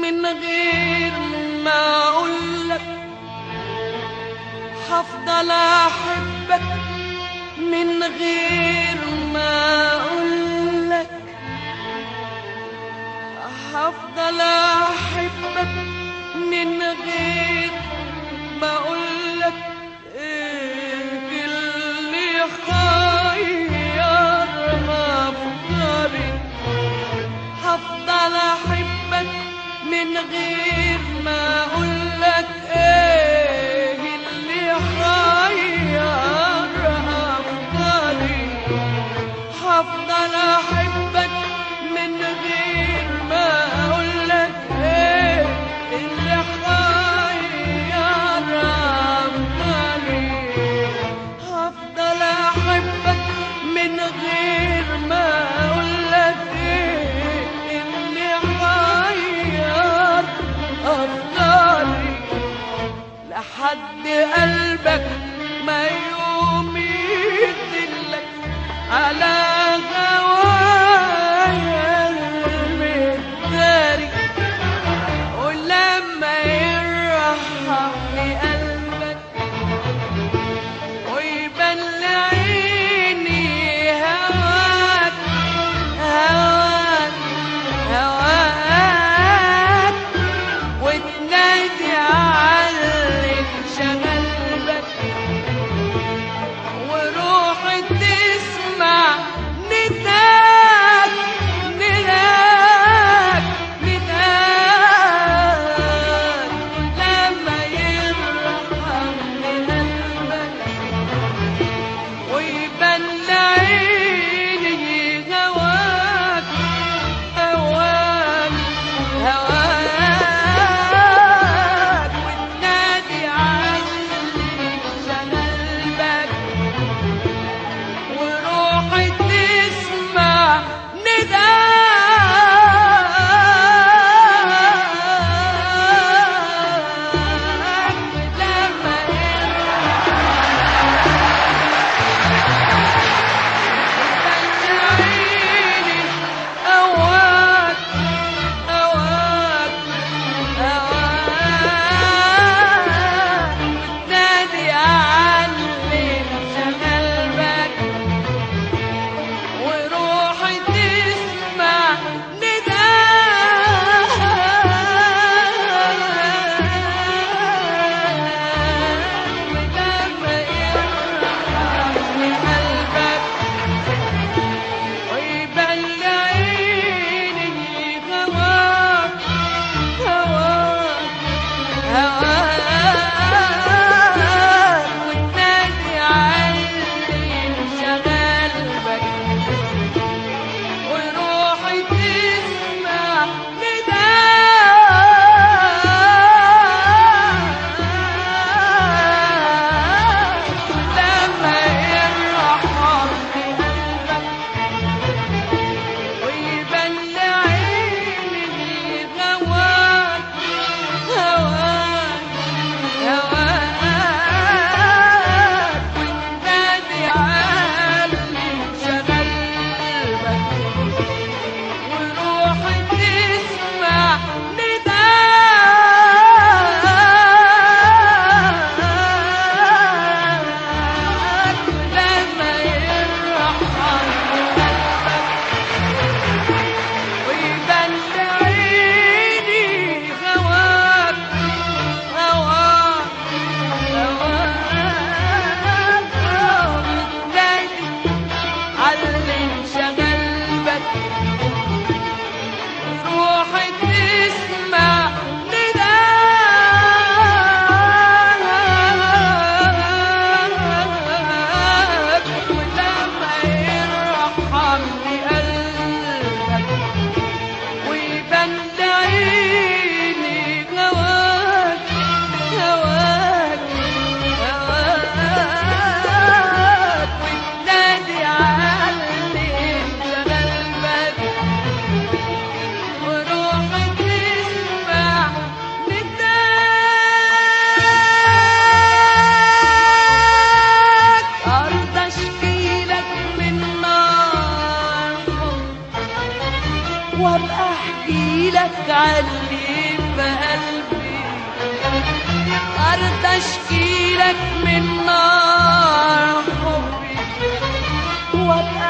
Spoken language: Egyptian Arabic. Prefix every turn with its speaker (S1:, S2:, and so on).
S1: من غير ما اقولك هفضل احبك من غير ما اقولك هفضل احبك من غير ما اقولك ايه اللي خيرها افكاري هفضل احبك من غير ما اقولك ايه اللي خيرها افكاري هفضل احبك من غير ما اقولك ايه اللي خيرها افكاري هفضل احبك من غير ما اقولك ايه اللي غير افكاري لحد قلبك ما يوم يدلك على هوايا المداري ولما يرحم قلبك ويبان لعيني هواك هواك هواك وتنادي على اللي شغل بك قلبي أرضى أشكيلك من نار حبي وأبقى